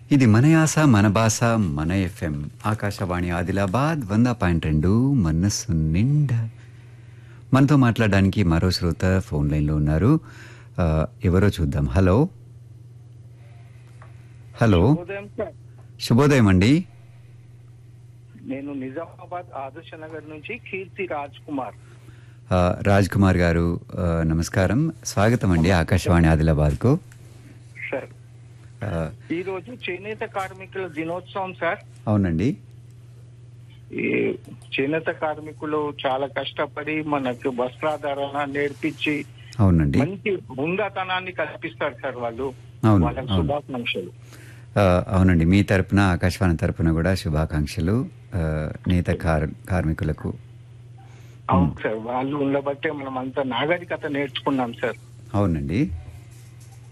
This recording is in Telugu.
ఇది మన యాస మన భాష మన ఎఫ్ఎం ఆకాశవాణి ఆదిలాబాద్ వంద పాయింట్ రెండు మనస్సు నిండా మనతో మాట్లాడడానికి మరో శ్రోత ఫోన్ లైన్లో ఉన్నారు ఆ, ఎవరో చూద్దాం హలో హలో ఉదయం సార్ శుభోదయం అండి నేను నిజామాబాద్ ఆదర్శ నగర్ నుంచి కీర్తి రాజ్ కుమార్ ఆ, రాజ్ కుమార్ గారు ఆ, నమస్కారం స్వాగతం అండి ఆకాశవాణి ఆదిలాబాద్కు సార్ ఆ, ఈ రోజు చేనేత కార్మికుల దినోత్సవం సార్ అవునండి ఈ చేనేత కార్మికులు చాలా కష్టపడి మనకు వస్త్రాధారణ నేర్పించి అవునండి మంచి హుందాతనాన్ని కల్పిస్తారు సార్ వాళ్ళు అవును, వాళ్ళకి అవును. శుభాకాంక్షలు ఆ, అవునండి మీ తరపున ఆకాశవాణి తరపున కూడా శుభాకాంక్షలు ఆ, నేత కార్ కార్మికులకు అవును సార్ వాళ్ళు ఉండబట్టే మనం అంత నాగరికత నేర్చుకున్నాం సార్ అవునండి